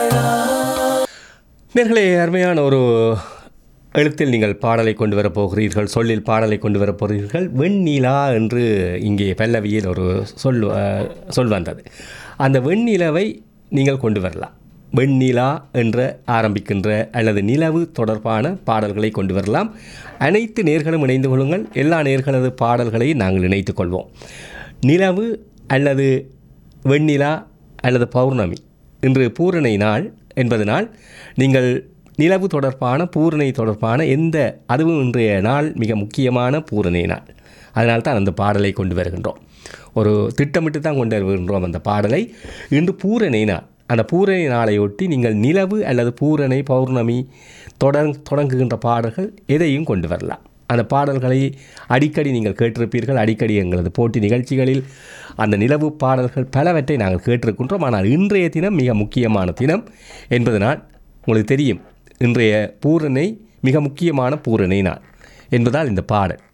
நேர்களே அருமையான ஒரு எழுத்தில் நீங்கள் பாடலை கொண்டு வரப் போகிறீர்கள் சொல்லில் பாடலை கொண்டு வரப் போகிறீர்கள் வெண்ணிலா என்று இங்கே பல்லவியில் ஒரு சொல் அஹ், சொல் வந்தது அந்த வெண்ணிலவை நீங்கள் கொண்டு வரலாம் வெண்ணிலா என்ற ஆரம்பிக்கின்ற அல்லது நிலவு தொடர்பான பாடல்களை கொண்டு வரலாம் அனைத்து நேர்களும் இணைந்து கொள்ளுங்கள் எல்லா நேர்களது பாடல்களையும் நாங்கள் இணைத்துக் கொள்வோம் நிலவு அல்லது வெண்ணிலா அல்லது பௌர்ணமி இன்று பூரணை நாள் என்பதனால் நீங்கள் நிலவு தொடர்பான பூரணை தொடர்பான எந்த அதுவும் இன்றைய நாள் மிக முக்கியமான பூரணை நாள் அதனால் தான் அந்த பாடலை கொண்டு வருகின்றோம் ஒரு திட்டமிட்டு தான் கொண்டு வருகின்றோம் அந்த பாடலை இன்று பூரணை நாள் அந்த பூரணை நாளையொட்டி நீங்கள் நிலவு அல்லது பூரணை பௌர்ணமி தொடங் தொடங்குகின்ற பாடல்கள் எதையும் கொண்டு வரலாம் அந்த பாடல்களை அடிக்கடி நீங்கள் கேட்டிருப்பீர்கள் அடிக்கடி எங்களது போட்டி நிகழ்ச்சிகளில் அந்த நிலவு பாடல்கள் பலவற்றை நாங்கள் கேட்டிருக்கின்றோம் ஆனால் இன்றைய தினம் மிக முக்கியமான தினம் என்பதனால் உங்களுக்கு தெரியும் இன்றைய பூரணை மிக முக்கியமான பூரணை நாள் என்பதால் இந்த பாடல்